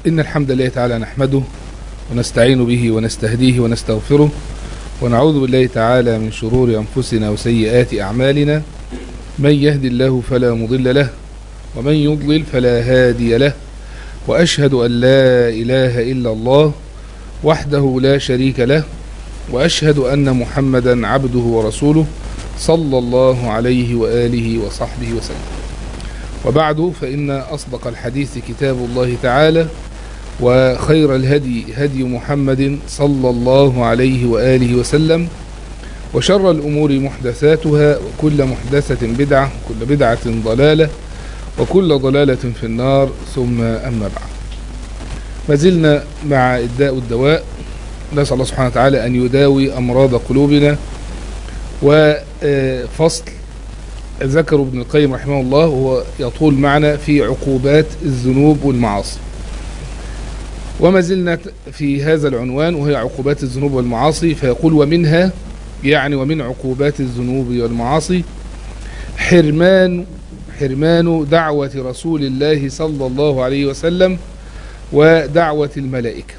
إن الحمد لله تعالى نحمده ونستعين به ونستهديه ونستغفره ونعوذ بالله تعالى من شرور أنفسنا وسيئات أعمالنا من يهدي الله فلا مضل له ومن يضلل فلا هادي له وأشهد أن لا إله إلا الله وحده لا شريك له وأشهد أن محمدا عبده ورسوله صلى الله عليه وآله وصحبه وسلم وبعد فإن أصدق الحديث كتاب الله تعالى وخير الهدي هدي محمد صلى الله عليه وآله وسلم وشر الأمور محدثاتها وكل محدثة بدعة وكل بدعة ضلالة وكل ضلالة في النار ثم أما بعد ما زلنا مع الداء والدواء نسأل الله سبحانه وتعالى أن يداوي أمراض قلوبنا وفصل ذكر ابن القيم رحمه الله وهو يطول معنا في عقوبات الذنوب والمعاصي وما زلنا في هذا العنوان وهي عقوبات الذنوب والمعاصي فيقول ومنها يعني ومن عقوبات الذنوب والمعاصي حرمان حرمان دعوة رسول الله صلى الله عليه وسلم ودعوة الملائكة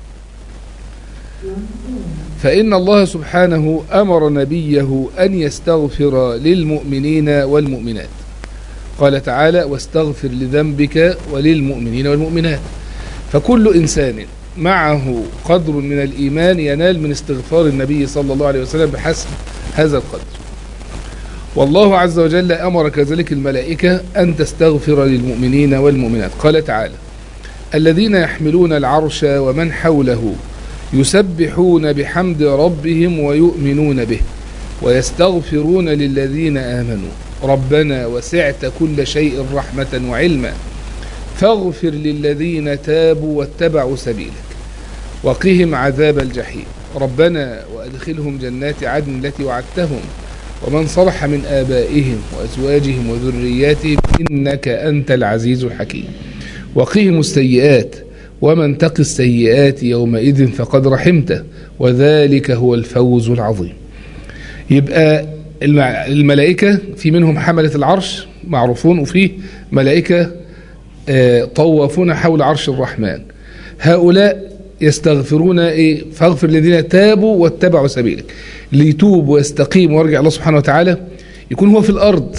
فإن الله سبحانه أمر نبيه أن يستغفر للمؤمنين والمؤمنات قال تعالى واستغفر لذنبك وللمؤمنين والمؤمنات فكل إنسان معه قدر من الإيمان ينال من استغفار النبي صلى الله عليه وسلم بحسب هذا القدر والله عز وجل أمر كذلك الملائكة أن تستغفر للمؤمنين والمؤمنات قال تعالى الذين يحملون العرش ومن حوله يسبحون بحمد ربهم ويؤمنون به ويستغفرون للذين آمنوا ربنا وسعت كل شيء رحمة وعلما فاغفر للذين تابوا واتبعوا سبيلك وقهم عذاب الجحيم ربنا وأدخلهم جنات عدن التي وعدتهم ومن صلح من آبائهم وأزواجهم وذرياتهم إنك أنت العزيز الحكيم وقهم السيئات ومن تق السيئات يومئذ فقد رحمته وذلك هو الفوز العظيم يبقى الملائكة في منهم حملة العرش معروفون وفيه ملائكة طوافون حول عرش الرحمن هؤلاء يستغفرون ايه فاغفر الذين تابوا واتبعوا سبيلك ليتوب ويستقيم ويرجع الله سبحانه وتعالى يكون هو في الارض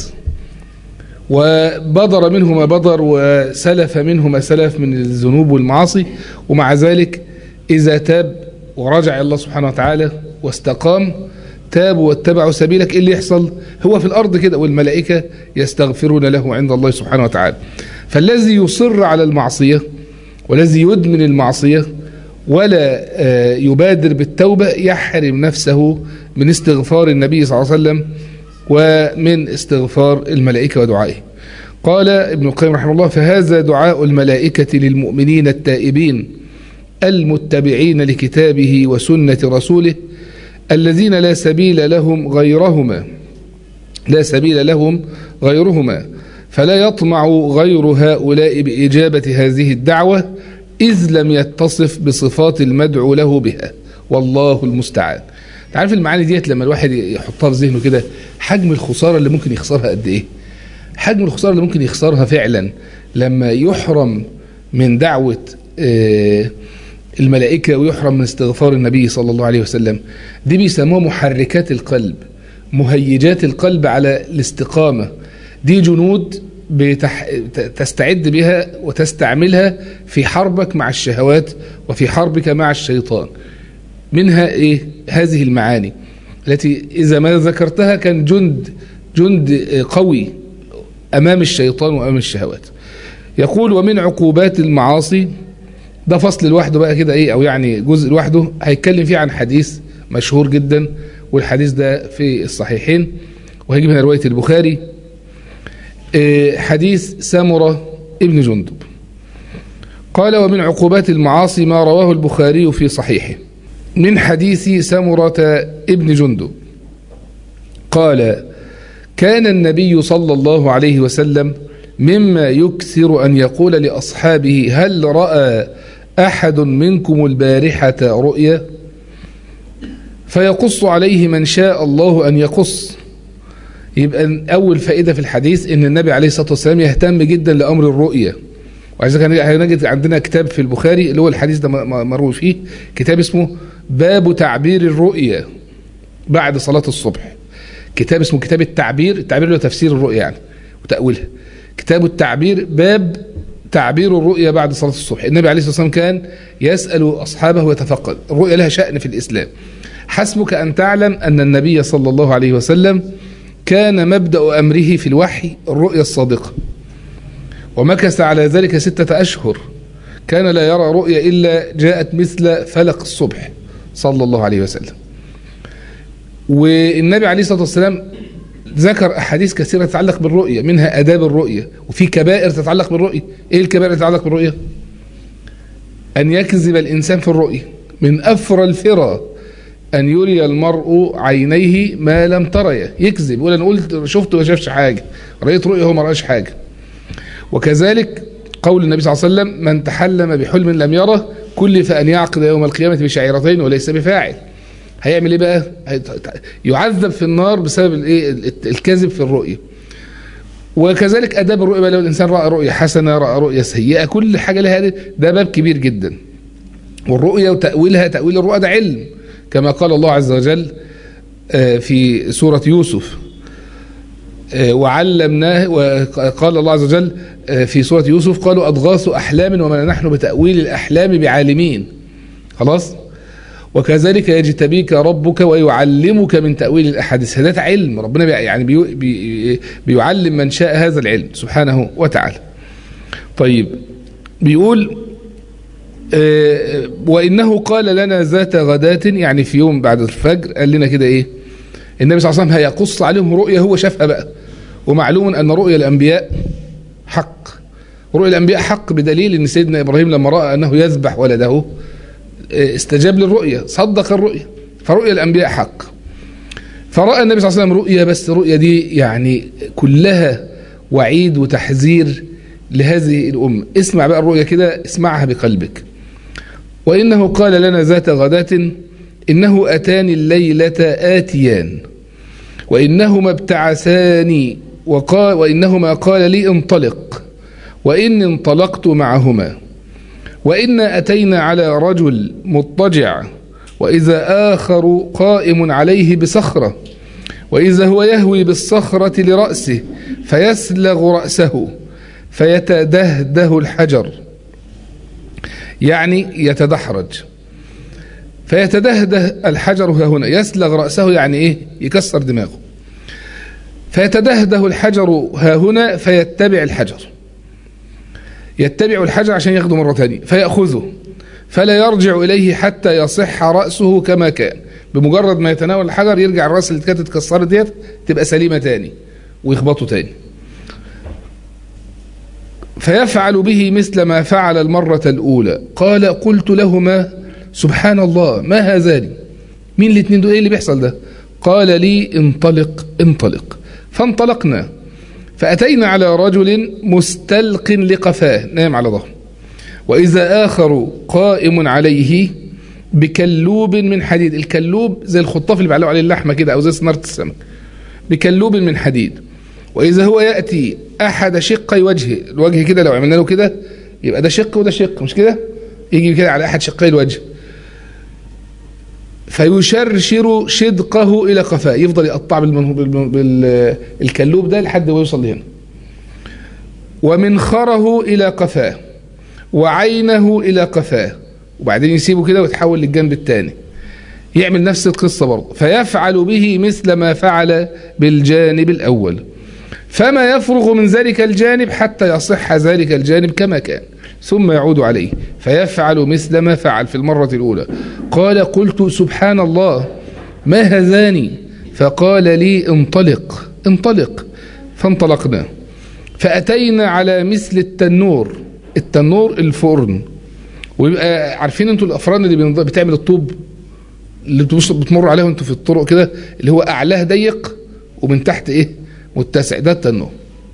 وبدر منه ما بدر وسلف منه ما سلف من الذنوب والمعاصي ومع ذلك إذا تاب ورجع الله سبحانه وتعالى واستقام تابوا واتبعوا سبيلك إيه اللي يحصل هو في الأرض كده والملائكة يستغفرون له عند الله سبحانه وتعالى فالذي يصر على المعصية والذي يدمن المعصية ولا يبادر بالتوبة يحرم نفسه من استغفار النبي صلى الله عليه وسلم ومن استغفار الملائكة ودعائه قال ابن القيم رحمه الله فهذا دعاء الملائكة للمؤمنين التائبين المتبعين لكتابه وسنة رسوله الذين لا سبيل لهم غيرهما لا سبيل لهم غيرهما فلا يطمع غير هؤلاء بإجابة هذه الدعوة إذ لم يتصف بصفات المدعو له بها والله المستعان عارف المعاني ديت لما الواحد يحطها في ذهنه كده حجم الخساره اللي ممكن يخسرها قد ايه حجم الخساره اللي ممكن يخسرها فعلا لما يحرم من دعوه الملائكه ويحرم من استغفار النبي صلى الله عليه وسلم دي بيسموها محركات القلب مهيجات القلب على الاستقامه دي جنود بتح... تستعد بها وتستعملها في حربك مع الشهوات وفي حربك مع الشيطان منها ايه هذه المعاني التي اذا ما ذكرتها كان جند جند قوي امام الشيطان وامام الشهوات يقول ومن عقوبات المعاصي ده فصل لوحده بقى كده ايه او يعني جزء لوحده هيتكلم فيه عن حديث مشهور جدا والحديث ده في الصحيحين وهيجيب هنا روايه البخاري حديث سامره ابن جندب قال ومن عقوبات المعاصي ما رواه البخاري في صحيحه من حديث سمرة ابن جندب قال كان النبي صلى الله عليه وسلم مما يكثر أن يقول لأصحابه هل رأى أحد منكم البارحة رؤيا فيقص عليه من شاء الله أن يقص يبقى أول فائدة في الحديث أن النبي عليه الصلاة والسلام يهتم جدا لأمر الرؤية وعايزك هنجد عندنا كتاب في البخاري اللي هو الحديث ده مروي فيه كتاب اسمه باب تعبير الرؤيا بعد صلاة الصبح كتاب اسمه كتاب التعبير التعبير له تفسير الرؤيا يعني وتأويلها كتاب التعبير باب تعبير الرؤيا بعد صلاة الصبح النبي عليه الصلاة والسلام كان يسأل أصحابه ويتفقد الرؤيا لها شأن في الإسلام حسبك أن تعلم أن النبي صلى الله عليه وسلم كان مبدأ أمره في الوحي الرؤيا الصادقة ومكث على ذلك ستة أشهر كان لا يرى رؤيا إلا جاءت مثل فلق الصبح صلى الله عليه وسلم والنبي عليه الصلاة والسلام ذكر أحاديث كثيرة تتعلق بالرؤية منها أداب الرؤية وفي كبائر تتعلق بالرؤية إيه الكبائر اللي تتعلق بالرؤية أن يكذب الإنسان في الرؤية من أفرى الفرى أن يري المرء عينيه ما لم تريه يكذب يقول أنا قلت شفت وما شافش حاجة رأيت رؤية هو ما رأيش حاجة وكذلك قول النبي صلى الله عليه وسلم من تحلم بحلم لم يره كلف أن يعقد يوم القيامة بشعيرتين وليس بفاعل هيعمل ايه بقى يعذب في النار بسبب الايه الكذب في الرؤيه وكذلك اداب الرؤيه بقى لو الانسان راى رؤيه حسنه راى رؤيه سيئه كل حاجه لها ده باب كبير جدا والرؤيه وتاويلها تاويل الرؤى ده علم كما قال الله عز وجل في سوره يوسف وعلمناه وقال الله عز وجل في سوره يوسف قالوا اضغاث احلام وما نحن بتاويل الاحلام بعالمين خلاص وكذلك يجتبيك ربك ويعلمك من تأويل الأحاديث هذا علم ربنا يعني بي بي بيعلم من شاء هذا العلم سبحانه وتعالى طيب بيقول آه وإنه قال لنا ذات غداة يعني في يوم بعد الفجر قال لنا كده إيه النبي صلى الله عليه وسلم هيقص عليهم رؤية هو شافها بقى ومعلوم أن رؤيا الأنبياء حق رؤيا الأنبياء حق بدليل أن سيدنا إبراهيم لما رأى أنه يذبح ولده استجاب للرؤية صدق الرؤية فرؤيا الأنبياء حق فرأى النبي صلى الله عليه وسلم رؤية بس الرؤية دي يعني كلها وعيد وتحذير لهذه الأمة اسمع بقى الرؤية كده اسمعها بقلبك وإنه قال لنا ذات غداة إنه أتاني الليلة آتيان وإنهما ابتعثاني وقال وإنهما قال لي انطلق وإن انطلقت معهما وإنا أتينا على رجل مضطجع وإذا آخر قائم عليه بصخرة وإذا هو يهوي بالصخرة لرأسه فيسلغ رأسه فيتدهده الحجر يعني يتدحرج فيتدهده الحجر ها هنا يسلغ رأسه يعني إيه يكسر دماغه فيتدهده الحجر ها هنا فيتبع الحجر يتبع الحجر عشان ياخده مرة ثانية فيأخذه فلا يرجع إليه حتى يصح رأسه كما كان بمجرد ما يتناول الحجر يرجع الرأس اللي كانت اتكسرت ديت تبقى سليمة تاني ويخبطه تاني فيفعل به مثل ما فعل المرة الأولى قال قلت لهما سبحان الله ما هذان مين الاثنين دول ايه اللي بيحصل ده قال لي انطلق انطلق فانطلقنا فأتينا على رجل مستلق لقفاه نام على ظهره وإذا آخر قائم عليه بكلوب من حديد الكلوب زي الخطاف اللي بيعلقوا عليه اللحمة كده أو زي صنارة السمك بكلوب من حديد وإذا هو يأتي أحد شقي وجهه الوجه كده لو عملنا له كده يبقى ده شق وده شق مش كده يجي كده على أحد شقي الوجه فيشرشر شدقه إلى قفاه يفضل يقطع بالكلوب ده لحد ما يوصل لهنا ومنخره إلى قفاه وعينه إلى قفاه وبعدين يسيبه كده ويتحول للجنب الثاني يعمل نفس القصة برضه فيفعل به مثل ما فعل بالجانب الأول فما يفرغ من ذلك الجانب حتى يصح ذلك الجانب كما كان ثم يعود عليه فيفعل مثل ما فعل في المرة الأولى قال قلت سبحان الله ما هذاني فقال لي انطلق انطلق فانطلقنا فأتينا على مثل التنور التنور الفرن ويبقى عارفين انتوا الافران اللي بتعمل الطوب اللي بتمر عليها وانتوا في الطرق كده اللي هو اعلاه ضيق ومن تحت ايه متسع ده التنور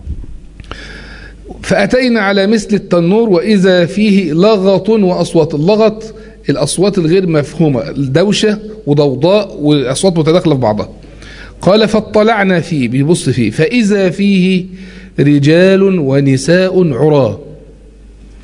فأتينا على مثل التنور وإذا فيه لغط وأصوات اللغط الأصوات الغير مفهومة الدوشة وضوضاء والأصوات متداخلة في بعضها قال فاطلعنا فيه بيبص فيه فإذا فيه رجال ونساء عراه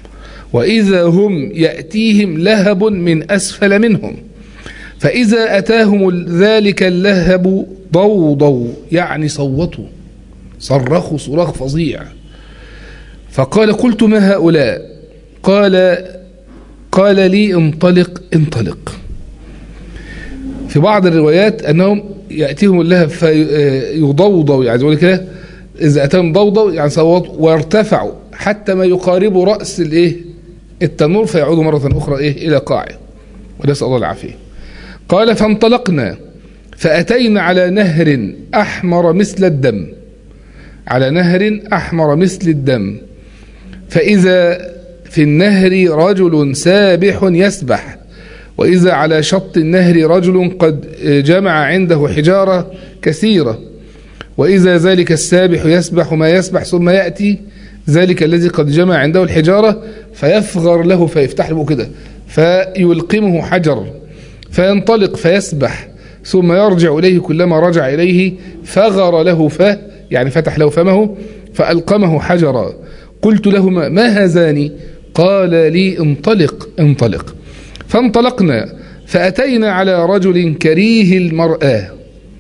وإذا هم يأتيهم لهب من أسفل منهم فإذا أتاهم ذلك اللهب ضوضوا يعني صوتوا صرخوا صراخ فظيع فقال قلت ما هؤلاء قال قال لي انطلق انطلق في بعض الروايات أنهم يأتيهم اللهب فيضوضوا يعني يقول كده إذا أتاهم ضوضوا يعني صوتوا وارتفعوا حتى ما يقاربوا رأس الإيه التنور فيعودوا مرة أخرى إيه إلى قاعه ونسأل الله العافية قال فانطلقنا فأتينا على نهر أحمر مثل الدم على نهر أحمر مثل الدم فإذا في النهر رجل سابح يسبح وإذا على شط النهر رجل قد جمع عنده حجارة كثيرة وإذا ذلك السابح يسبح ما يسبح ثم يأتي ذلك الذي قد جمع عنده الحجارة فيفغر له فيفتح له كده فيلقمه حجر فينطلق فيسبح ثم يرجع إليه كلما رجع إليه فغر له فه يعني فتح له فمه فألقمه حجرا قلت لهما ما هذان قال لي انطلق انطلق فانطلقنا فأتينا على رجل كريه المرأة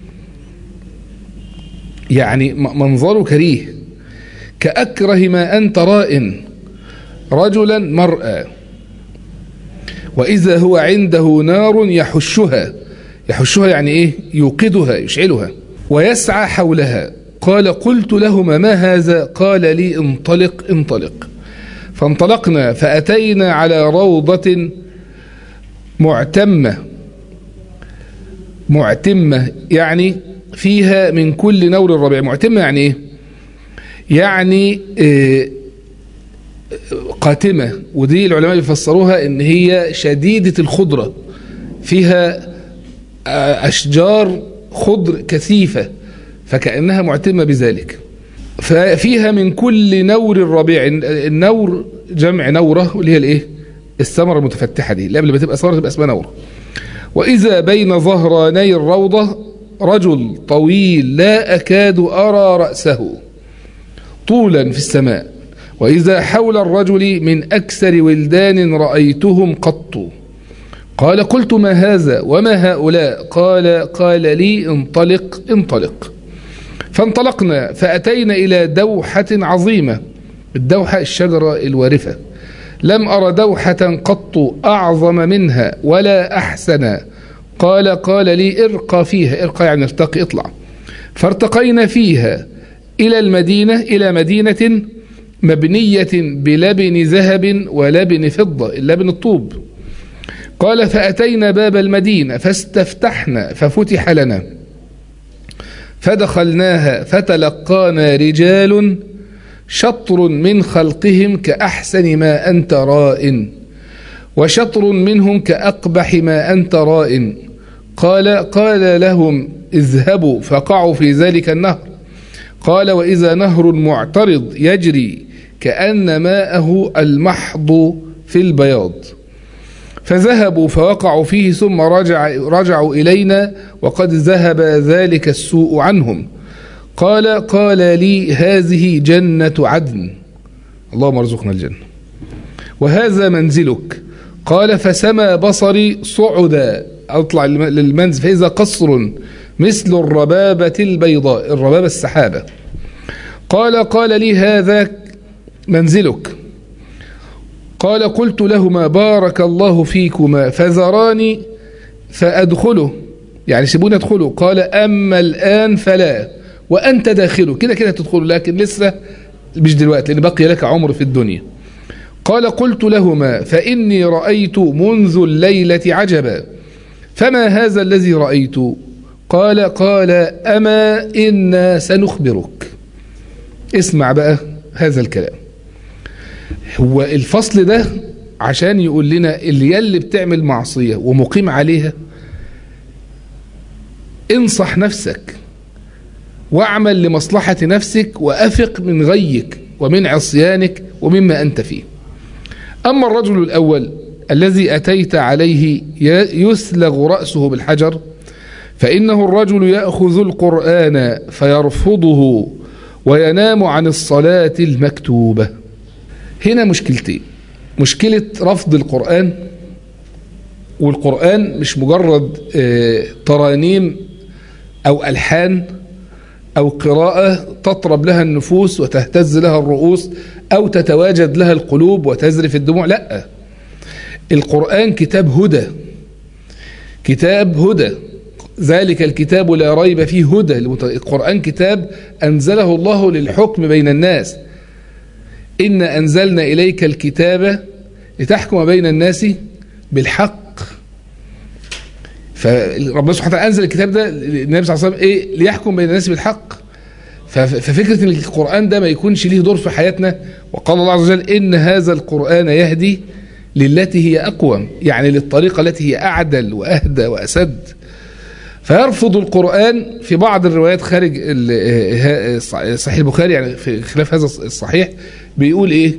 يعني منظره كريه كأكره ما أنت رائن رجلا مرأة وإذا هو عنده نار يحشها يحشها يعني إيه يوقدها يشعلها ويسعى حولها قال قلت لهما ما هذا قال لي انطلق انطلق فانطلقنا فأتينا على روضة معتمة معتمة يعني فيها من كل نور الربيع معتمة يعني ايه يعني إيه قاتمة ودي العلماء يفسروها ان هي شديدة الخضرة فيها أشجار خضر كثيفة فكأنها معتمة بذلك ففيها من كل نور الربيع النور جمع نورة اللي هي الايه الثمرة المتفتحة دي اللي قبل ما تبقى ثمرة تبقى اسمها نورة وإذا بين ظهراني الروضة رجل طويل لا أكاد أرى رأسه طولا في السماء وإذا حول الرجل من أكثر ولدان رأيتهم قط قال قلت ما هذا وما هؤلاء قال قال لي انطلق انطلق فانطلقنا فأتينا إلى دوحة عظيمة الدوحة الشجرة الوارفة لم أر دوحة قط أعظم منها ولا أحسن قال قال لي ارقى فيها ارقى يعني ارتقي اطلع فارتقينا فيها إلى المدينة إلى مدينة مبنية بلبن ذهب ولبن فضة اللبن الطوب قال فأتينا باب المدينة فاستفتحنا ففتح لنا فدخلناها فتلقانا رجال شطر من خلقهم كأحسن ما أنت رائن وشطر منهم كأقبح ما أنت رائن قال قال لهم اذهبوا فقعوا في ذلك النهر قال وإذا نهر معترض يجري كأن ماءه المحض في البياض فذهبوا فوقعوا فيه ثم رجع رجعوا إلينا وقد ذهب ذلك السوء عنهم قال قال لي هذه جنة عدن اللهم ارزقنا الجنة وهذا منزلك قال فسما بصري صعدا أطلع للمنزل فإذا قصر مثل الربابة البيضاء الربابة السحابة قال قال لي هذا منزلك قال قلت لهما بارك الله فيكما فذراني فأدخله يعني سيبوني أدخله قال أما الآن فلا وأنت داخله كده كده تدخله لكن لسه مش دلوقتي لأن بقي لك عمر في الدنيا قال قلت لهما فإني رأيت منذ الليلة عجبا فما هذا الذي رأيت قال قال أما إنا سنخبرك اسمع بقى هذا الكلام هو الفصل ده عشان يقول لنا اللي يلي بتعمل معصية ومقيم عليها انصح نفسك واعمل لمصلحة نفسك وأفق من غيك ومن عصيانك ومما أنت فيه أما الرجل الأول الذي أتيت عليه يسلغ رأسه بالحجر فإنه الرجل يأخذ القرآن فيرفضه وينام عن الصلاة المكتوبة هنا مشكلتين مشكلة رفض القرآن والقرآن مش مجرد آه، ترانيم أو ألحان أو قراءة تطرب لها النفوس وتهتز لها الرؤوس أو تتواجد لها القلوب وتزرف الدموع لا القرآن كتاب هدى كتاب هدى ذلك الكتاب لا ريب فيه هدى للمت- القرآن كتاب أنزله الله للحكم بين الناس إن أنزلنا إليك الكتاب لتحكم بين الناس بالحق فربنا سبحانه وتعالى أنزل الكتاب ده للنبي صلى الله عليه وسلم إيه ليحكم بين الناس بالحق فف- ففكرة ان القرآن ده ما يكونش ليه دور في حياتنا وقال الله عز وجل إن هذا القرآن يهدي للتي هي أقوم يعني للطريقة التي هي أعدل وأهدى وأسد فيرفض القرآن في بعض الروايات خارج ال- ه- ه- صحيح البخاري يعني في خلاف هذا الصحيح بيقول إيه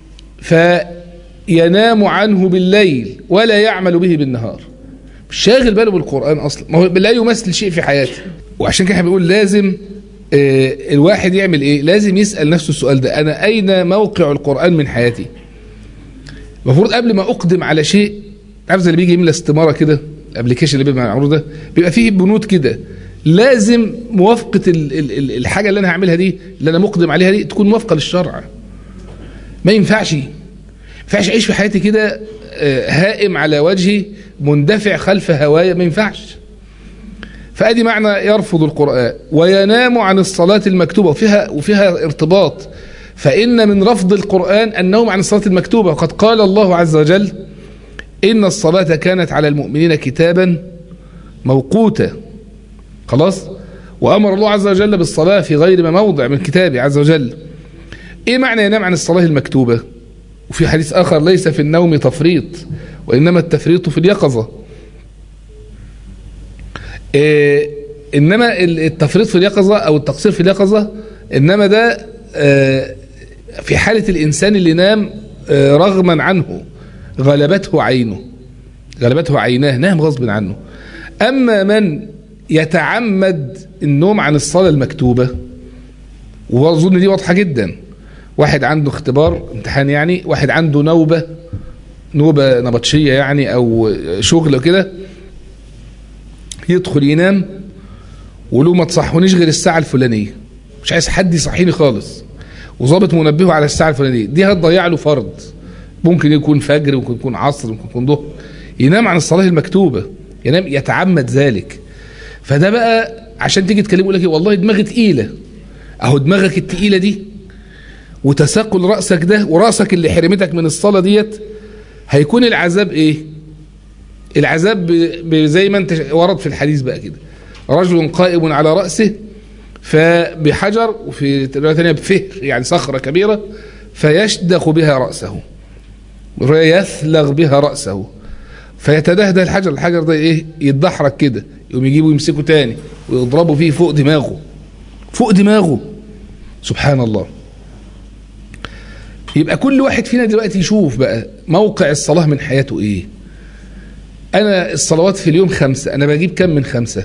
فينام عنه بالليل ولا يعمل به بالنهار مش شاغل باله بالقرآن أصلا ما هو لا يمثل شيء في حياته وعشان كده احنا بنقول لازم آه، الواحد يعمل ايه لازم يسأل نفسه السؤال ده انا اين موقع القرآن من حياتي المفروض قبل ما اقدم على شيء عارف زي اللي بيجي يملى استماره كده الابلكيشن اللي بيبقى معروض ده بيبقى فيه بنود كده لازم موافقه ال ال ال الحاجه اللي انا هعملها دي اللي انا مقدم عليها دي تكون موافقه للشرع ما ينفعش ما ينفعش اعيش في حياتي كده آه، هائم على وجهي مندفع خلف هوايا ما ينفعش فادي معنى يرفض القران وينام عن الصلاه المكتوبه وفيها وفيها ارتباط فان من رفض القران النوم عن الصلاه المكتوبه وقد قال الله عز وجل ان الصلاه كانت على المؤمنين كتابا موقوتا خلاص وامر الله عز وجل بالصلاه في غير ما موضع من كتابه عز وجل ايه معنى ينام عن الصلاه المكتوبه وفي حديث اخر ليس في النوم تفريط وانما التفريط في اليقظه إيه انما التفريط في اليقظه او التقصير في اليقظه انما ده آه، في حاله الانسان اللي نام آه، رغما عنه غلبته عينه غلبته عيناه نام غصب عنه اما من يتعمد النوم عن الصلاه المكتوبه واظن دي واضحه جدا واحد عنده اختبار امتحان يعني واحد عنده نوبه نوبه نبطشيه يعني او شغل كده يدخل ينام ولو ما تصحونيش غير الساعة الفلانية مش عايز حد يصحيني خالص وظابط منبهه على الساعة الفلانية دي هتضيع له فرض ممكن يكون فجر ممكن يكون عصر ممكن يكون ظهر ينام عن الصلاة المكتوبة ينام يتعمد ذلك فده بقى عشان تيجي تكلمه يقول لك إيه، والله دماغي تقيلة اهو دماغك التقيلة دي وتثقل رأسك ده ورأسك اللي حرمتك من الصلاة ديت هيكون العذاب ايه العذاب ب- ب- زي ما انت ش- ورد في الحديث بقى كده رجل قائم على رأسه فبحجر وفي رواية ثانية بفهر يعني صخرة كبيرة فيشدخ بها رأسه يثلغ بها رأسه فيتدهده الحجر الحجر ده ايه يتدحرج كده يقوم يجيبه يمسكه تاني ويضربه فيه فوق دماغه فوق دماغه سبحان الله يبقى كل واحد فينا دلوقتي يشوف بقى موقع الصلاة من حياته ايه انا الصلوات في اليوم خمسة انا بجيب كم من خمسة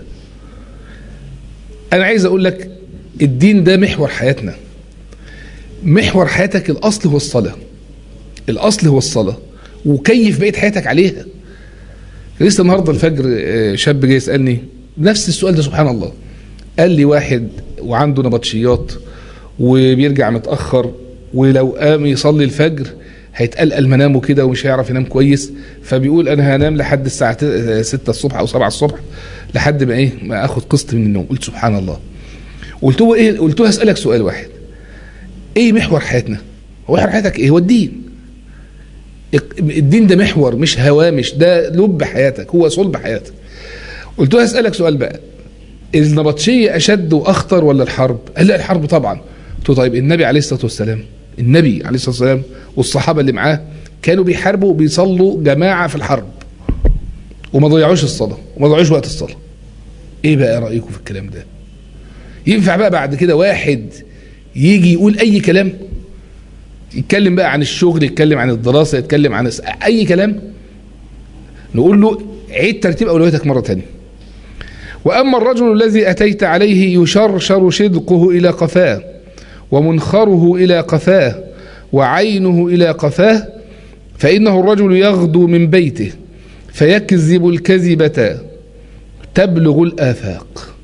انا عايز اقول لك الدين ده محور حياتنا محور حياتك الاصل هو الصلاة الاصل هو الصلاة وكيف بقيت حياتك عليها لسه النهارده الفجر آه، شاب جاي يسالني نفس السؤال ده سبحان الله قال لي واحد وعنده نبطشيات وبيرجع متاخر ولو قام يصلي الفجر هيتقلقل منامه كده ومش هيعرف ينام كويس فبيقول انا هنام لحد الساعه 6 الصبح او 7 الصبح لحد ما ايه ما اخد قسط من النوم قلت سبحان الله قلت له ايه قلت له هسالك سؤال واحد ايه محور حياتنا هو محور حياتك ايه هو الدين الدين ده محور مش هوامش ده لب حياتك هو صلب حياتك قلت له هسألك سؤال بقى النبطشية أشد وأخطر ولا الحرب قال لا الحرب طبعا قلت له طيب النبي عليه الصلاة والسلام النبي عليه الصلاة والسلام والصحابة اللي معاه كانوا بيحاربوا وبيصلوا جماعة في الحرب وما ضيعوش الصلاة وما ضيعوش وقت الصلاة ايه بقى رأيكم في الكلام ده ينفع بقى بعد كده واحد يجي يقول اي كلام يتكلم بقى عن الشغل يتكلم عن الدراسة يتكلم عن الس- أي كلام نقول له عيد ترتيب أولوياتك مرة تانية وأما الرجل الذي أتيت عليه يشرشر شدقه إلى قفاه ومنخره إلى قفاه وعينه إلى قفاه فإنه الرجل يغدو من بيته فيكذب الكذبة تبلغ الآفاق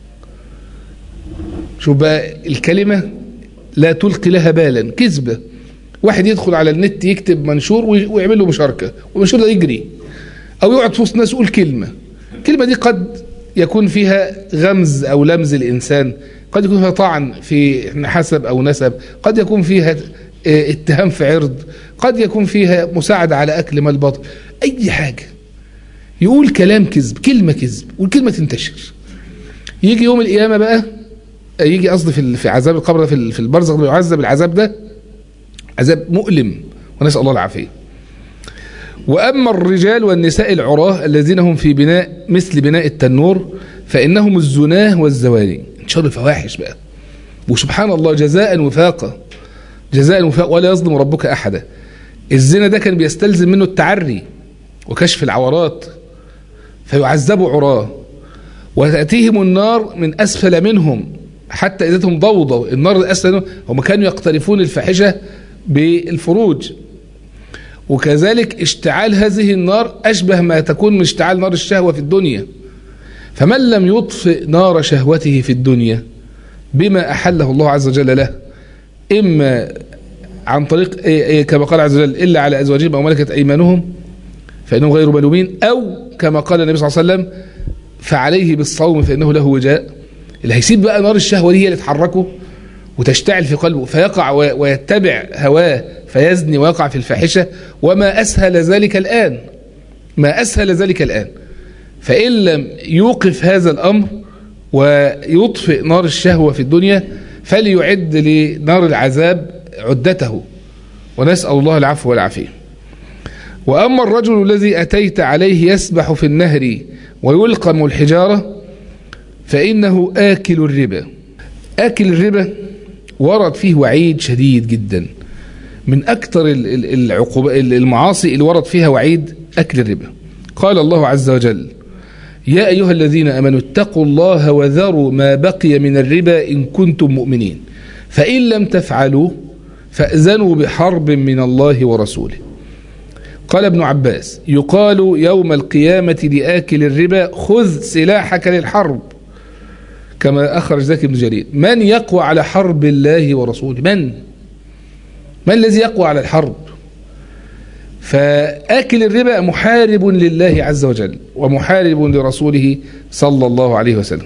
شوف بقى الكلمة لا تلقي لها بالا كذبة واحد يدخل على النت يكتب منشور ويعمل له مشاركة والمنشور ده يجري أو يقعد في وسط ناس يقول كلمة الكلمة دي قد يكون فيها غمز أو لمز الإنسان قد يكون فيها طعن في حسب أو نسب قد يكون فيها اتهام في عرض قد يكون فيها مساعدة على أكل مال باطل أي حاجة يقول كلام كذب كلمة كذب والكلمة تنتشر يجي يوم القيامة بقى يجي قصدي في في عذاب القبر في في البرزخ يعذب العذاب ده عذاب مؤلم ونسأل الله العافية وأما الرجال والنساء العراه الذين هم في بناء مثل بناء التنور فإنهم الزناه والزواني انتشار الفواحش بقى وسبحان الله جزاء وفاقا جزاء وفاق ولا يظلم ربك أحدا الزنا ده كان بيستلزم منه التعري وكشف العورات فيعذبوا عراه وتأتيهم النار من أسفل منهم حتى إذا هم ضوضوا النار أسفل هم كانوا يقترفون الفاحشة بالفروج وكذلك اشتعال هذه النار أشبه ما تكون من اشتعال نار الشهوة في الدنيا فمن لم يطفئ نار شهوته في الدنيا بما أحله الله عز وجل له إما عن طريق كما قال عز وجل إلا على أزواجهم أو ملكت أيمانهم فإنهم غير ملومين أو كما قال النبي صلى الله عليه وسلم فعليه بالصوم فإنه له وجاء اللي هيسيب بقى نار الشهوة دي هي اللي تحركه وتشتعل في قلبه فيقع ويتبع هواه فيزني ويقع في الفاحشة وما أسهل ذلك الآن ما أسهل ذلك الآن فإن لم يوقف هذا الأمر ويطفئ نار الشهوة في الدنيا فليعد لنار العذاب عدته ونسأل الله العفو والعافية وأما الرجل الذي أتيت عليه يسبح في النهر ويلقم الحجارة فإنه آكل الربا آكل الربا ورد فيه وعيد شديد جدا من أكثر العقوب المعاصي اللي ورد فيها وعيد أكل الربا قال الله عز وجل يا أيها الذين أمنوا اتقوا الله وذروا ما بقي من الربا إن كنتم مؤمنين فإن لم تفعلوا فأذنوا بحرب من الله ورسوله قال ابن عباس يقال يوم القيامة لآكل الربا خذ سلاحك للحرب كما أخرج ذاك ابن جرير من يقوى على حرب الله ورسوله من من الذي يقوى على الحرب فآكل الربا محارب لله عز وجل ومحارب لرسوله صلى الله عليه وسلم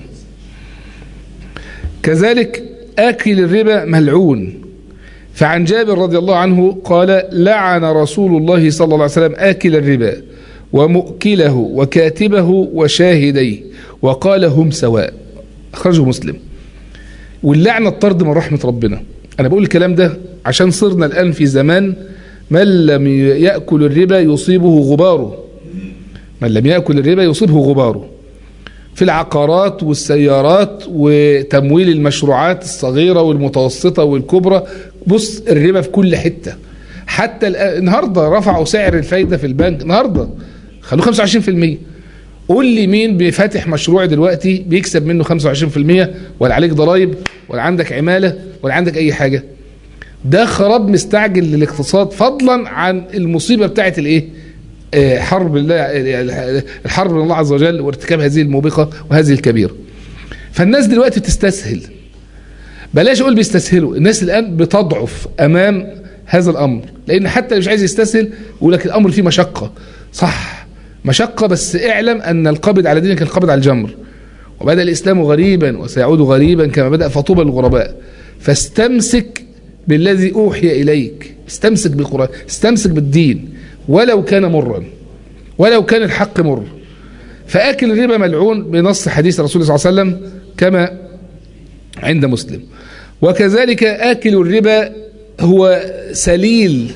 كذلك آكل الربا ملعون فعن جابر رضي الله عنه قال لعن رسول الله صلى الله عليه وسلم آكل الربا ومؤكله وكاتبه وشاهديه وقال هم سواء أخرجه مسلم واللعنة الطرد من رحمة ربنا أنا بقول الكلام ده عشان صرنا الآن في زمان من لم يأكل الربا يصيبه غباره من لم يأكل الربا يصيبه غباره في العقارات والسيارات وتمويل المشروعات الصغيرة والمتوسطة والكبرى بص الربا في كل حتة حتى النهاردة رفعوا سعر الفايدة في البنك النهاردة خلوه 25% قول لي مين بيفتح مشروع دلوقتي بيكسب منه 25% ولا عليك ضرائب ولا عندك عمالة ولا عندك أي حاجة ده خراب مستعجل للاقتصاد فضلا عن المصيبة بتاعت الايه حرب الله الحرب من الله عز وجل وارتكاب هذه الموبقة وهذه الكبيرة فالناس دلوقتي بتستسهل بلاش اقول بيستسهلوا الناس الان بتضعف امام هذا الامر لان حتى اللي مش عايز يستسهل يقول لك الامر فيه مشقة صح مشقة بس اعلم ان القبض على دينك القبض على الجمر وبدأ الاسلام غريبا وسيعود غريبا كما بدأ فطوبى الغرباء فاستمسك بالذي أوحي إليك استمسك بالقرآن استمسك بالدين ولو كان مرا ولو كان الحق مر فآكل الربا ملعون بنص حديث رسول الله صلى الله عليه وسلم كما عند مسلم وكذلك آكل الربا هو سليل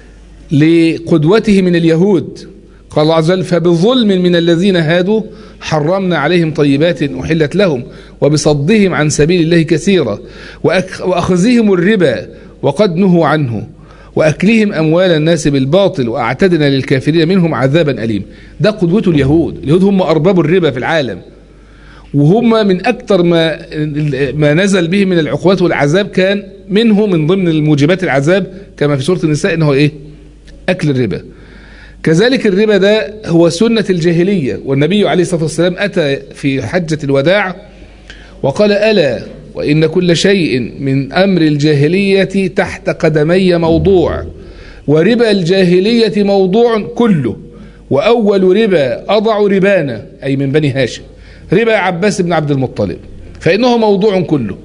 لقدوته من اليهود قال الله عز وجل فبظلم من الذين هادوا حرمنا عليهم طيبات أحلت لهم وبصدهم عن سبيل الله كثيرا وأخذهم الربا وقد نهوا عنه وأكلهم أموال الناس بالباطل وأعتدنا للكافرين منهم عذابا أليم ده قدوة اليهود اليهود هم أرباب الربا في العالم وهم من أكثر ما ما نزل به من العقوبات والعذاب كان منه من ضمن الموجبات العذاب كما في سورة النساء إنه إيه أكل الربا كذلك الربا ده هو سنة الجاهلية والنبي عليه الصلاة والسلام أتى في حجة الوداع وقال ألا وإن كل شيء من أمر الجاهلية تحت قدمي موضوع وربا الجاهلية موضوع كله وأول ربا أضع ربانا أي من بني هاشم ربا عباس بن عبد المطلب فإنه موضوع كله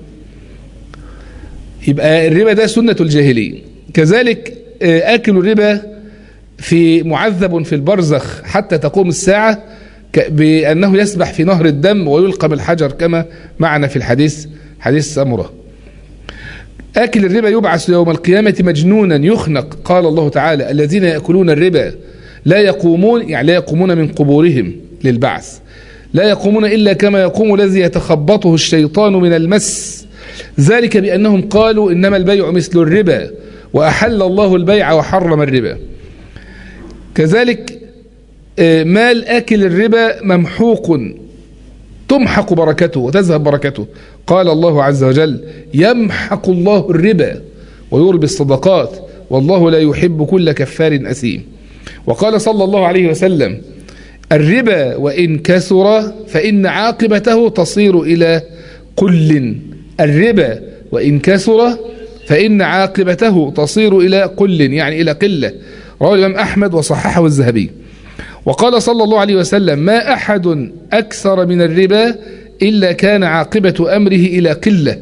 يبقى الربا ده سنة الجاهلية كذلك آكل الربا في معذب في البرزخ حتى تقوم الساعة بأنه يسبح في نهر الدم ويلقى بالحجر كما معنا في الحديث حديث سمرة آكل الربا يبعث يوم القيامة مجنونا يخنق قال الله تعالى الذين يأكلون الربا لا يقومون يعني لا يقومون من قبورهم للبعث لا يقومون إلا كما يقوم الذي يتخبطه الشيطان من المس ذلك بأنهم قالوا إنما البيع مثل الربا وأحل الله البيع وحرم الربا كذلك مال آكل الربا ممحوق تمحق بركته وتذهب بركته قال الله عز وجل يمحق الله الربا ويربي الصدقات والله لا يحب كل كفار أثيم وقال صلى الله عليه وسلم الربا وإن كثر فإن عاقبته تصير إلى قل الربا وإن كثر فإن عاقبته تصير إلى قل يعني إلى قلة رواه الإمام أحمد وصححه الذهبي وقال صلى الله عليه وسلم ما أحد أكثر من الربا إلا كان عاقبة أمره إلى قلة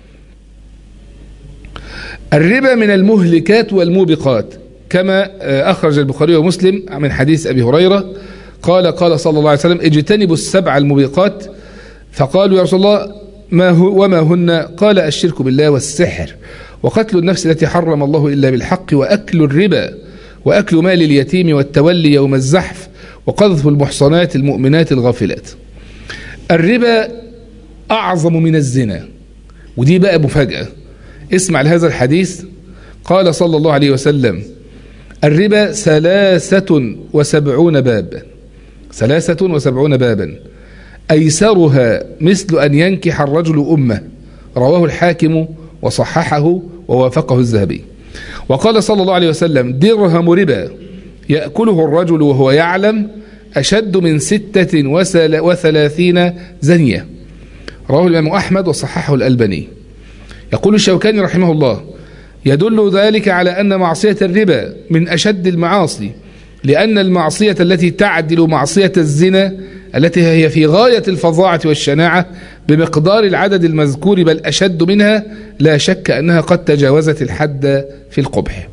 الربا من المهلكات والموبقات كما أخرج البخاري ومسلم من حديث أبي هريرة قال قال صلى الله عليه وسلم اجتنبوا السبع الموبقات فقالوا يا رسول الله ما هو وما هن قال الشرك بالله والسحر وقتل النفس التي حرم الله إلا بالحق وأكل الربا وأكل مال اليتيم والتولي يوم الزحف وقذف المحصنات المؤمنات الغافلات الربا أعظم من الزنا ودي بقى مفاجأة اسمع لهذا الحديث قال صلى الله عليه وسلم الربا ثلاثة وسبعون بابا ثلاثة وسبعون بابا أيسرها مثل أن ينكح الرجل أمه رواه الحاكم وصححه ووافقه الذهبي وقال صلى الله عليه وسلم درهم ربا يأكله الرجل وهو يعلم أشد من ستة وثلاثين زنية رواه الإمام أحمد وصححه الألباني يقول الشوكاني رحمه الله يدل ذلك على أن معصية الربا من أشد المعاصي لأن المعصية التي تعدل معصية الزنا التي هي في غاية الفظاعة والشناعة بمقدار العدد المذكور بل أشد منها لا شك أنها قد تجاوزت الحد في القبح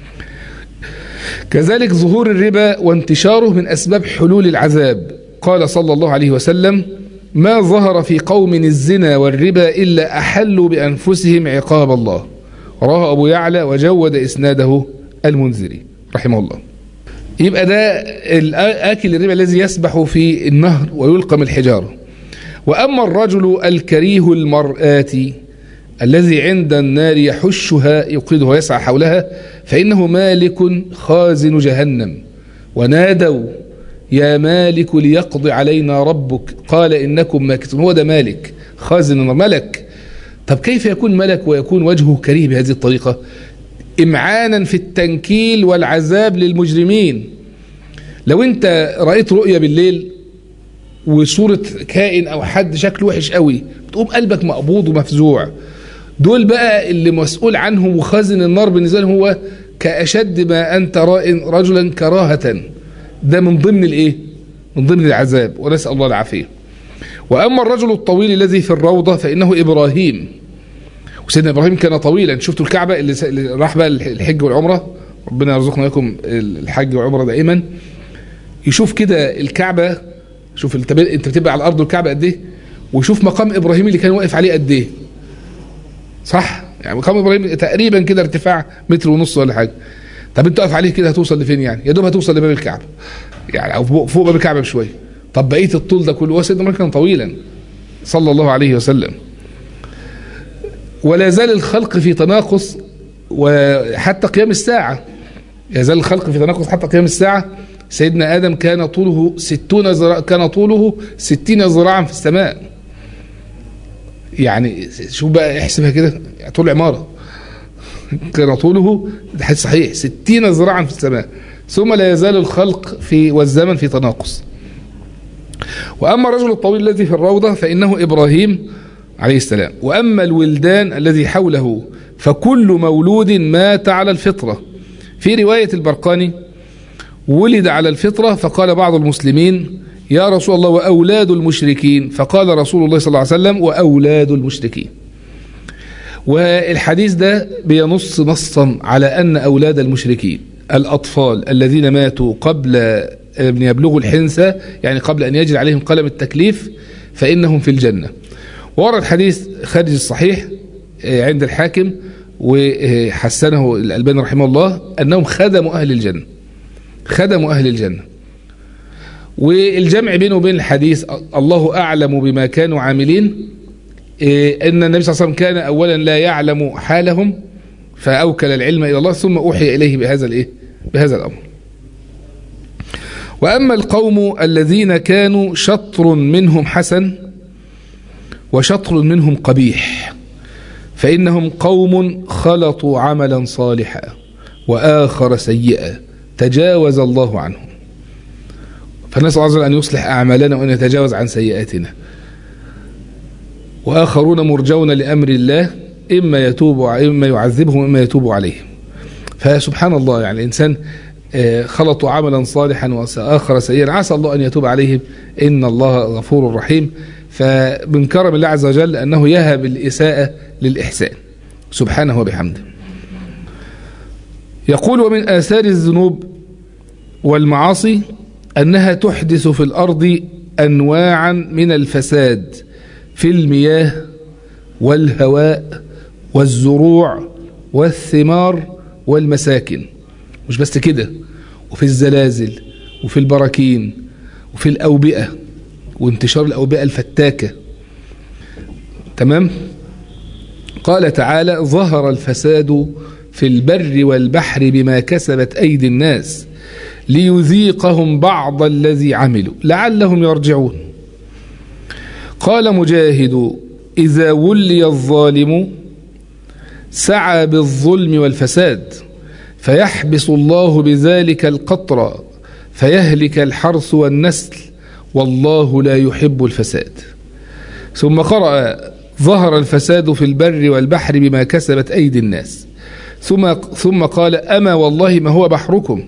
كذلك ظهور الربا وانتشاره من أسباب حلول العذاب قال صلى الله عليه وسلم ما ظهر في قوم الزنا والربا إلا أحلوا بأنفسهم عقاب الله رواه أبو يعلى وجود إسناده المنذري رحمه الله يبقى ده آكل الربا الذي يسبح في النهر ويلقم الحجارة وأما الرجل الكريه المرآت الذي عند النار يحشها يقيدها ويسعى حولها فإنه مالك خازن جهنم ونادوا يا مالك ليقضي علينا ربك قال إنكم ماكثون هو ده مالك خازن النار ملك طب كيف يكون ملك ويكون وجهه كريه بهذه الطريقة إمعانا في التنكيل والعذاب للمجرمين لو انت رأيت رؤية بالليل وصورة كائن او حد شكله وحش قوي بتقوم قلبك مقبوض ومفزوع دول بقى اللي مسؤول عنهم وخازن النار بالنسبة لهم هو كأشد ما أنت رائن رجلا كراهة ده من ضمن الايه من ضمن العذاب ونسأل الله العافية وأما الرجل الطويل الذي في الروضة فإنه إبراهيم وسيدنا إبراهيم كان طويلا شفتوا الكعبة اللي, س... اللي راح بقى الحج والعمرة ربنا يرزقنا لكم الحج والعمرة دائما يشوف كده الكعبة شوف انت انت بتبقى على الارض الكعبة قد ايه ويشوف مقام ابراهيم اللي كان واقف عليه قد ايه صح يعني مقام ابراهيم تقريبا كده ارتفاع متر ونص ولا حاجه طب انت واقف عليه كده هتوصل لفين يعني يا دوب هتوصل لباب الكعبه يعني او فوق باب الكعبه بشويه طب بقيه الطول ده كله وسيدنا عمر كان طويلا صلى الله عليه وسلم ولا زال الخلق في تناقص وحتى قيام الساعه يزال الخلق في تناقص حتى قيام الساعه سيدنا آدم كان طوله ستون زراع كان طوله ستين ذراعا في السماء يعني شوف بقى احسبها كده طول عمارة كان طوله ده حديث صحيح ستين ذراعا في السماء ثم لا يزال الخلق في والزمن في تناقص وأما الرجل الطويل الذي في الروضة فإنه إبراهيم عليه السلام وأما الولدان الذي حوله فكل مولود مات على الفطرة في رواية البرقاني ولد على الفطرة فقال بعض المسلمين يا رسول الله وأولاد المشركين فقال رسول الله صلى الله عليه وسلم وأولاد المشركين والحديث ده بينص نصا على أن أولاد المشركين الأطفال الذين ماتوا قبل أن يبلغوا الحنسة يعني قبل أن يجري عليهم قلم التكليف فإنهم في الجنة ورد حديث خارج الصحيح عند الحاكم وحسنه الألباني رحمه الله أنهم خدموا أهل الجنة خدموا أهل الجنة والجمع بينه وبين الحديث الله أعلم بما كانوا عاملين إن النبي صلى الله عليه وسلم كان أولا لا يعلم حالهم فأوكل العلم إلى الله ثم أوحي إليه بهذا الإيه؟ بهذا الأمر وأما القوم الذين كانوا شطر منهم حسن وشطر منهم قبيح فإنهم قوم خلطوا عملا صالحا وآخر سيئا تجاوز الله عنهم فنسأل الله أن يصلح أعمالنا وأن يتجاوز عن سيئاتنا وآخرون مرجون لأمر الله إما يتوب إما يعذبهم إما يتوب عليهم فسبحان الله يعني الإنسان خلطوا عملا صالحا وآخر سيئا عسى الله أن يتوب عليهم إن الله غفور رحيم فمن كرم الله عز وجل أنه يهب الإساءة للإحسان سبحانه وبحمده يقول ومن آثار الذنوب والمعاصي أنها تحدث في الأرض أنواعا من الفساد في المياه والهواء والزروع والثمار والمساكن مش بس كده وفي الزلازل وفي البراكين وفي الأوبئة وانتشار الأوبئة الفتاكة تمام قال تعالى ظهر الفساد في البر والبحر بما كسبت أيدي الناس ليذيقهم بعض الذي عملوا لعلهم يرجعون قال مجاهد إذا ولي الظالم سعى بالظلم والفساد فيحبس الله بذلك القطر فيهلك الحرث والنسل والله لا يحب الفساد ثم قرأ ظهر الفساد في البر والبحر بما كسبت أيدي الناس ثم ثم قال أما والله ما هو بحركم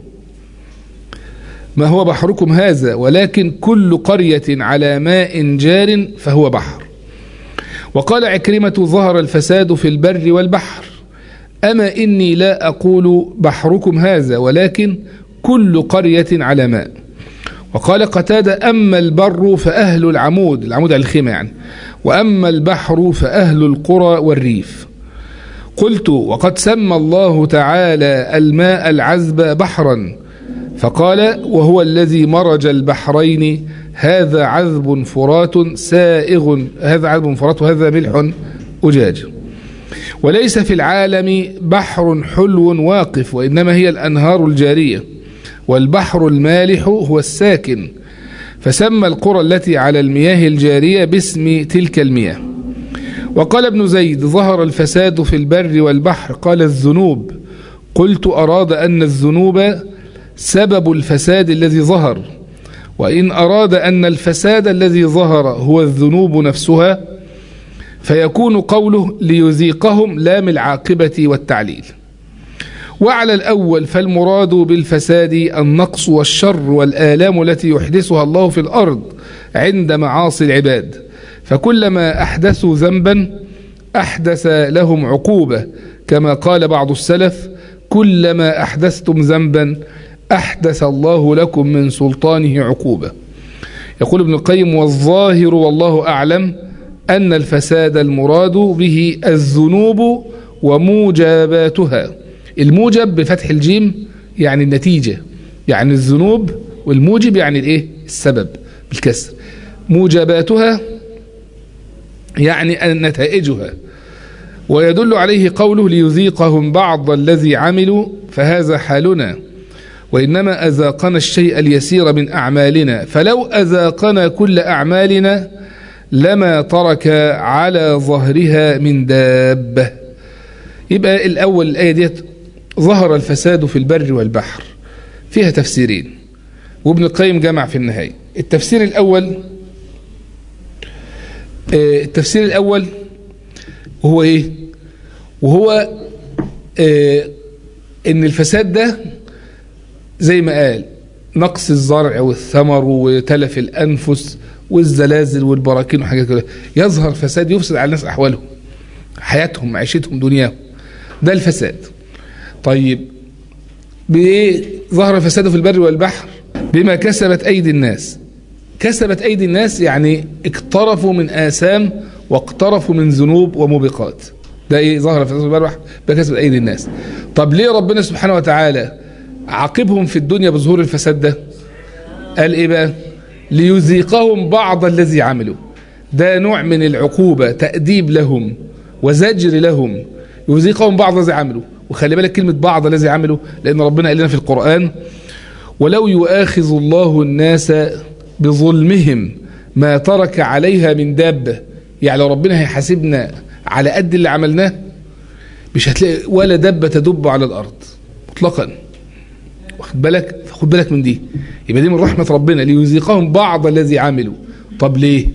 ما هو بحركم هذا ولكن كل قرية على ماء جار فهو بحر وقال عكرمة ظهر الفساد في البر والبحر أما إني لا أقول بحركم هذا ولكن كل قرية على ماء وقال قتادة أما البر فأهل العمود العمود على الخيمة يعني وأما البحر فأهل القرى والريف قلت وقد سمى الله تعالى الماء العذب بحرا فقال وهو الذي مرج البحرين هذا عذب فرات سائغ هذا عذب فرات وهذا ملح أجاج وليس في العالم بحر حلو واقف وإنما هي الأنهار الجارية والبحر المالح هو الساكن فسمى القرى التي على المياه الجارية باسم تلك المياه وقال ابن زيد ظهر الفساد في البر والبحر قال الذنوب قلت أراد أن الذنوب سبب الفساد الذي ظهر وإن أراد أن الفساد الذي ظهر هو الذنوب نفسها فيكون قوله ليذيقهم لام العاقبة والتعليل وعلى الأول فالمراد بالفساد النقص والشر والآلام التي يحدثها الله في الأرض عند معاصي العباد فكلما أحدثوا ذنبا أحدث لهم عقوبة كما قال بعض السلف كلما أحدثتم ذنبا أحدث الله لكم من سلطانه عقوبة يقول ابن القيم والظاهر والله أعلم أن الفساد المراد به الذنوب وموجباتها الموجب بفتح الجيم يعني النتيجة يعني الذنوب والموجب يعني الايه السبب بالكسر موجباتها يعني نتائجها ويدل عليه قوله ليذيقهم بعض الذي عملوا فهذا حالنا وإنما أذاقنا الشيء اليسير من أعمالنا فلو أذاقنا كل أعمالنا لما ترك على ظهرها من دابة يبقى الأول الآية ديت ظهر الفساد في البر والبحر فيها تفسيرين وابن القيم جمع في النهاية التفسير الأول آه، التفسير الأول وهو إيه وهو آه، إن الفساد ده زي ما قال نقص الزرع والثمر وتلف الأنفس والزلازل والبراكين وحاجات كده يظهر فساد يفسد على الناس أحوالهم حياتهم معيشتهم دنياهم ده الفساد طيب بإيه ظهر الفساد في البر والبحر بما كسبت أيدي الناس كسبت أيدي الناس يعني اقترفوا من آثام واقترفوا من ذنوب وموبقات ده ايه ظهر الفساد في البر والبحر بما كسبت أيدي الناس طب ليه ربنا سبحانه وتعالى عاقبهم في الدنيا بظهور الفساد ده قال ايه بقى ليذيقهم بعض الذي عملوا ده نوع من العقوبة تأديب لهم وزجر لهم يذيقهم بعض الذي عملوا وخلي بالك كلمة بعض الذي عملوا لأن ربنا قال لنا في القرآن ولو يؤاخذ الله الناس بظلمهم ما ترك عليها من دابة يعني لو ربنا هيحاسبنا على قد اللي عملناه مش هتلاقي ولا دابة تدب على الأرض مطلقا واخد بالك خد بالك من دي يبقى دي من رحمة ربنا ليذيقهم بعض الذي عملوا طب ليه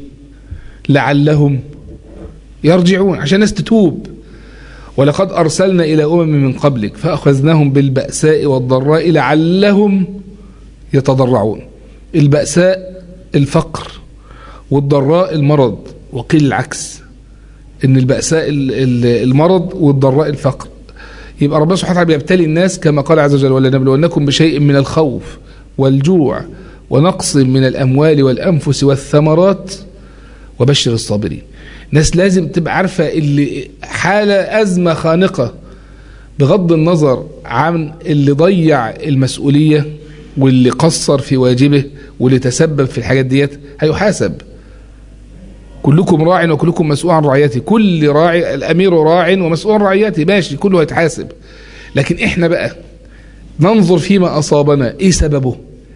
لعلهم يرجعون عشان الناس تتوب ولقد أرسلنا إلى أمم من قبلك فأخذناهم بالبأساء والضراء لعلهم يتضرعون البأساء الفقر والضراء المرض وقيل العكس ان البأساء المرض والضراء الفقر يبقى ربنا سبحانه وتعالى بيبتلي الناس كما قال عز وجل ولنبلونكم بشيء من الخوف والجوع ونقص من الأموال والأنفس والثمرات وبشر الصابرين ناس لازم تبقى عارفة اللي حالة أزمة خانقة بغض النظر عن اللي ضيع المسؤولية واللي قصر في واجبه واللي تسبب في الحاجات ديت هيحاسب كلكم راع وكلكم مسؤول عن رعيته كل راعي الأمير راع ومسؤول عن رعيته ماشي كله هيتحاسب لكن احنا بقى ننظر فيما أصابنا ايه سببه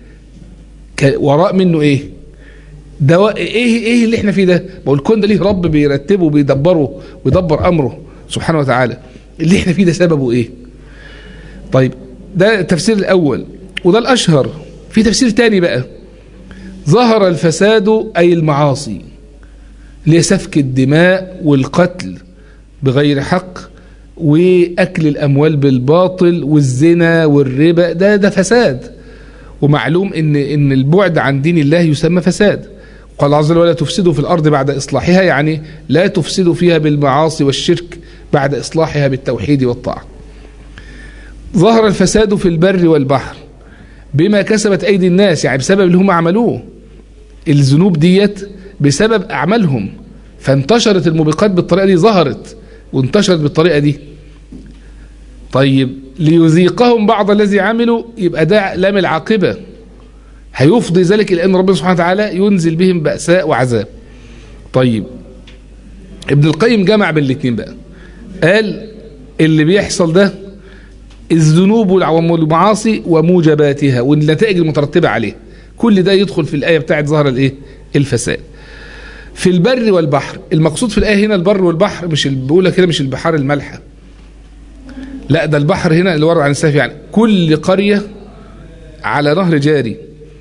وراء منه ايه ده ايه ايه اللي احنا فيه ده بقول الكون ده ليه رب بيرتبه وبيدبره ويدبر امره سبحانه وتعالى اللي احنا فيه ده سببه ايه طيب ده التفسير الاول وده الاشهر في تفسير تاني بقى ظهر الفساد اي المعاصي اللي هي سفك الدماء والقتل بغير حق واكل الاموال بالباطل والزنا والربا ده ده فساد ومعلوم ان ان البعد عن دين الله يسمى فساد قال عز وجل ولا تفسدوا في الارض بعد اصلاحها يعني لا تفسدوا فيها بالمعاصي والشرك بعد اصلاحها بالتوحيد والطاعه ظهر الفساد في البر والبحر بما كسبت ايدي الناس يعني بسبب اللي هم عملوه الذنوب ديت بسبب اعمالهم فانتشرت الموبقات بالطريقه دي ظهرت وانتشرت بالطريقه دي طيب ليذيقهم بعض الذي عملوا يبقى ده لام العاقبه هيفضي ذلك الى ان ربنا سبحانه وتعالى ينزل بهم بأساء وعذاب طيب ابن القيم جمع بين الاثنين بقى قال اللي بيحصل ده الذنوب والمعاصي وموجباتها والنتائج المترتبة عليه كل ده يدخل في الآية بتاعت ظهر الايه الفساد في البر والبحر المقصود في الآية هنا البر والبحر مش بقول كده مش البحار المالحة لا ده البحر هنا اللي ورد عن السلف يعني كل قرية على نهر جاري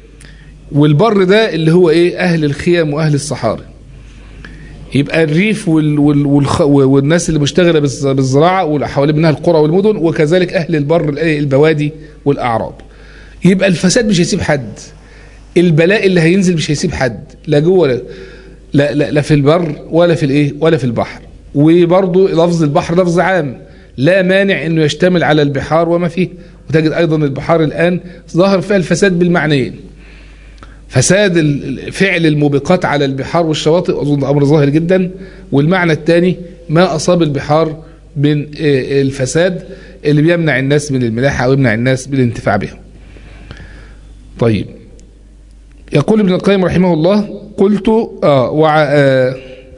والبر ده اللي هو ايه اهل الخيم واهل الصحاري يبقى الريف وال وال والخ والناس اللي مشتغله بالزراعه وحوالين منها القرى والمدن وكذلك اهل البر البوادي والاعراب يبقى الفساد مش هيسيب حد البلاء اللي هينزل مش هيسيب حد لا جوه لا, لا, لا, لا في البر ولا في الايه ولا في البحر وبرضه لفظ البحر لفظ عام لا مانع انه يشتمل على البحار وما فيه وتجد ايضا البحار الان ظهر فيها الفساد بالمعنيين فساد فعل الموبقات على البحار والشواطئ أظن أمر ظاهر جدا والمعنى الثاني ما أصاب البحار من الفساد اللي بيمنع الناس من الملاحة أو يمنع الناس من الانتفاع بها طيب يقول ابن القيم رحمه الله قلت آه وع آه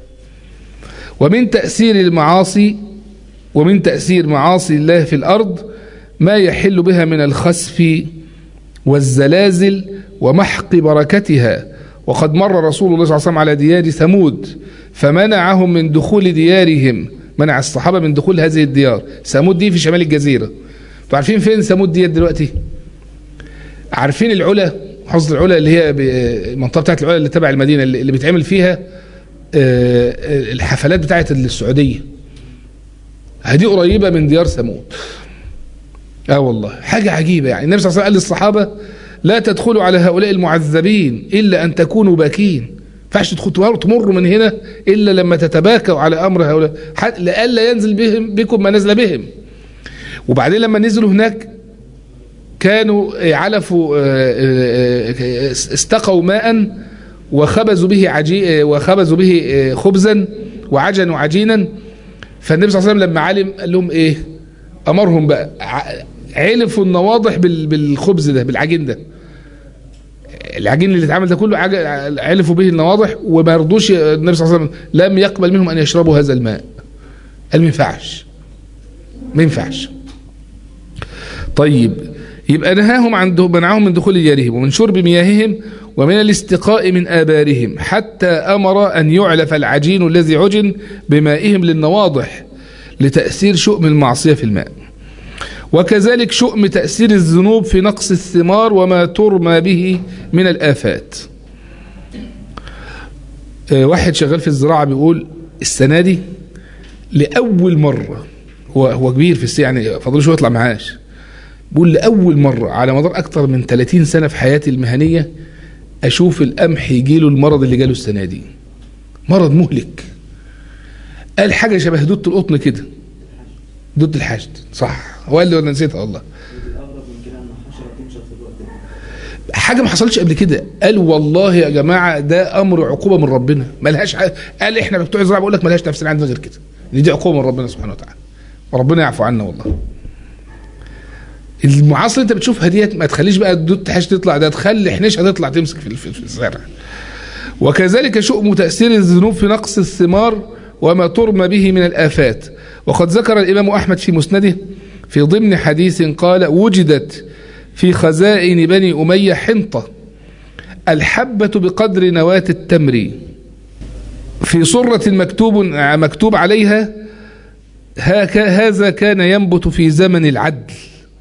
ومن تأثير المعاصي ومن تأثير معاصي الله في الأرض ما يحل بها من الخسف والزلازل ومحق بركتها وقد مر رسول الله صلى الله عليه وسلم على ديار ثمود فمنعهم من دخول ديارهم منع الصحابة من دخول هذه الديار ثمود دي في شمال الجزيرة انتوا عارفين فين ثمود ديت دلوقتي عارفين العلا حوض العلا اللي هي ب- المنطقه بتاعت العلا اللي تبع المدينه اللي اللي بيتعمل فيها آه، الحفلات بتاعت السعوديه هذه قريبه من ديار ثمود اه والله حاجه عجيبه يعني النبي صلى الله عليه وسلم قال للصحابه لا تدخلوا على هؤلاء المعذبين الا ان تكونوا باكين ما ينفعش تدخلوا تمروا من هنا الا لما تتباكوا على امر هؤلاء حتى لئلا ينزل بهم بكم ما نزل بهم وبعدين لما نزلوا هناك كانوا علفوا آه، آه، آه، استقوا ماء وخبزوا به عجي وخبزوا به آه، خبزا وعجنوا عجينا فالنبي صلى الله عليه وسلم لما علم قال لهم ايه امرهم بقى ع- علفوا النواضح بال- بالخبز ده بالعجين ده العجين اللي اتعمل ده كله عج- علفوا به النواضح وما رضوش النبي صلى الله عليه وسلم لم يقبل منهم ان يشربوا هذا الماء قال ما ينفعش ما ينفعش طيب يبقى نهاهم عن دخ- منعهم من دخول ديارهم ومن شرب مياههم ومن الاستقاء من آبارهم حتى أمر أن يعلف العجين الذي عجن بمائهم للنواضح لتأثير شؤم المعصية في الماء وكذلك شؤم تأثير الذنوب في نقص الثمار وما ترمى به من الآفات آه، واحد شغال في الزراعة بيقول السنة دي لأول مرة هو هو كبير في السن يعني فاضل شوية يطلع معاش بيقول لأول مرة على مدار أكتر من 30 سنة في حياتي المهنية أشوف القمح يجيله المرض اللي جاله السنة دي مرض مهلك قال حاجة شبه دودة القطن كده دودة الحشد صح هو قال لي وانا نسيتها والله الأغرب من كده إن حشرة تنشط في الوقت ده حاجة ما حصلش قبل كده قال والله يا جماعة ده أمر عقوبة من ربنا ملهاش ح... قال إحنا بتوع الزراعة بقول لك ملهاش تفسير عندنا غير كده دي, دي عقوبة من ربنا سبحانه وتعالى وربنا يعفو عنا والله المعاصر انت بتشوفها ديت ما تخليش بقى الدود تحش تطلع ده تخلي حنيشها تطلع تمسك في في في الزرع وكذلك شؤم تأثير الذنوب في نقص الثمار وما ترمى به من الآفات وقد ذكر الإمام أحمد في مسنده في ضمن حديث قال وجدت في خزائن بني أمية حنطة الحبة بقدر نواة التمر في صرة مكتوب مكتوب عليها هاك هذا كان ينبت في زمن العدل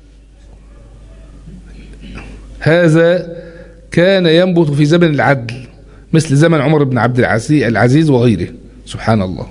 هذا كان ينبت في زمن العدل مثل زمن عمر بن عبد العزيز العزيز وغيره سبحان الله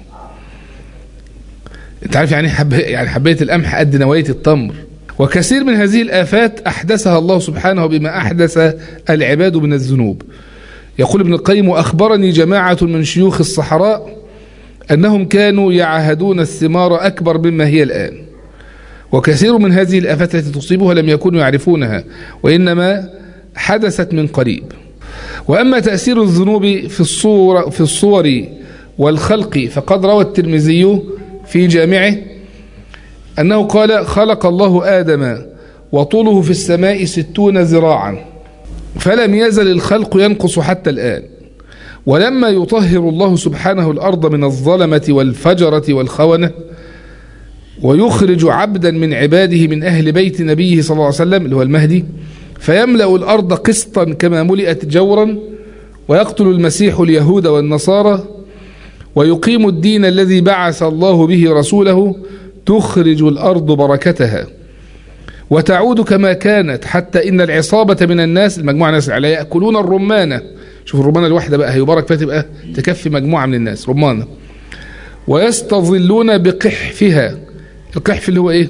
انت عارف يعني حب يعني حبايه القمح قد نوايه التمر وكثير من هذه الآفات أحدثها الله سبحانه بما أحدث العباد من الذنوب يقول ابن القيم وأخبرني جماعة من شيوخ الصحراء أنهم كانوا يعهدون الثمار أكبر مما هي الآن وكثير من هذه الآفات التي تصيبها لم يكونوا يعرفونها وإنما حدثت من قريب وأما تأثير الذنوب في الصور, في الصور والخلق فقد روى الترمذي في جامعه أنه قال خلق الله آدم وطوله في السماء ستون ذراعا فلم يزل الخلق ينقص حتى الآن ولما يطهر الله سبحانه الأرض من الظلمة والفجرة والخونة ويخرج عبدا من عباده من أهل بيت نبيه صلى الله عليه وسلم اللي هو المهدي فيملأ الأرض قسطا كما ملئت جورا ويقتل المسيح اليهود والنصارى ويقيم الدين الذي بعث الله به رسوله تخرج الأرض بركتها وتعود كما كانت حتى إن العصابة من الناس المجموعة الناس على يأكلون الرمانة شوف الرمانة الواحدة بقى هيبارك فيها تبقى تكفي مجموعة من الناس رمانة ويستظلون بقحفها القحف اللي هو ايه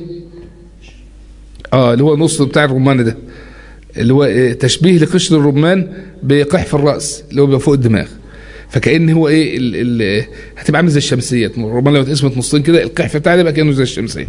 اه اللي هو نص بتاع الرمانة ده اللي هو إيه تشبيه لقشر الرمان بقحف الرأس اللي هو بيبقى فوق الدماغ فكأن هو ايه ال ال هتبقى عامل زي الشمسية الرمان لو اتقسمت نصين كده القحف بتاعها يبقى كأنه زي الشمسية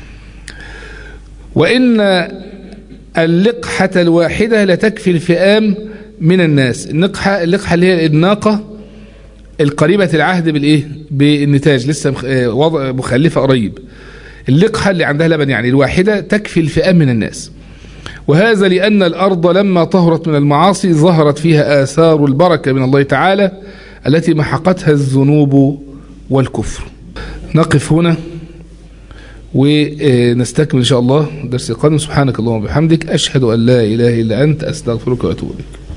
وإن اللقحة الواحدة لتكفي الفئام من الناس النقحة اللقحة اللي هي الناقة القريبة العهد بالإيه بالنتاج لسه وضع مخلفة قريب اللقحة اللي عندها لبن يعني الواحدة تكفي الفئام من الناس وهذا لأن الأرض لما طهرت من المعاصي ظهرت فيها آثار البركة من الله تعالى التي محقتها الذنوب والكفر نقف هنا ونستكمل إن شاء الله درس القادم سبحانك اللهم وبحمدك أشهد أن لا إله إلا أنت أستغفرك وأتوب إليك